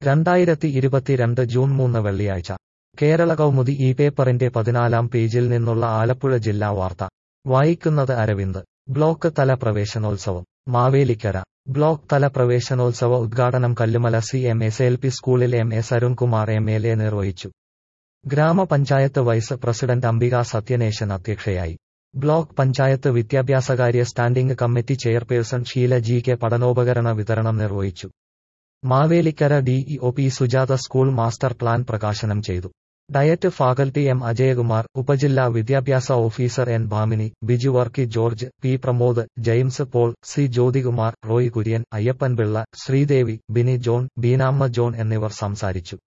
രണ്ടായിരത്തി ഇരുപത്തിരണ്ട് ജൂൺ മൂന്ന് വെള്ളിയാഴ്ച കേരള കൗമുദി ഈ പേപ്പറിന്റെ പതിനാലാം പേജിൽ നിന്നുള്ള ആലപ്പുഴ ജില്ലാ വാർത്ത വായിക്കുന്നത് അരവിന്ദ് ബ്ലോക്ക് തല പ്രവേശനോത്സവം മാവേലിക്കര ബ്ലോക്ക് തല പ്രവേശനോത്സവ ഉദ്ഘാടനം Kallumala C M S L P സ്കൂളിൽ M S Arunkumar M L A നിർവഹിച്ചു ഗ്രാമപഞ്ചായത്ത് വൈസ് പ്രസിഡന്റ് അംബിക സത്യനേശൻ അധ്യക്ഷയായി ബ്ലോക്ക് പഞ്ചായത്ത് വിദ്യാഭ്യാസകാര്യ standing committee chairperson Sheela G K പഠനോപകരണ വിതരണം നിർവഹിച്ചു Mavelikkara DEO P Sujatha school master plan പ്രകാശനം ചെയ്തു ഡയറ്റ് ഫാക്കൽറ്റി എം അജയകുമാർ ഉപജില്ലാ വിദ്യാഭ്യാസ officer N Bhamini Biju Varkey George P Pramod James Paul C Jyothikumar Roy Kurian Ayyappanpillai Sreedevi Bini John Beenamma John എന്നിവർ സംസാരിച്ചു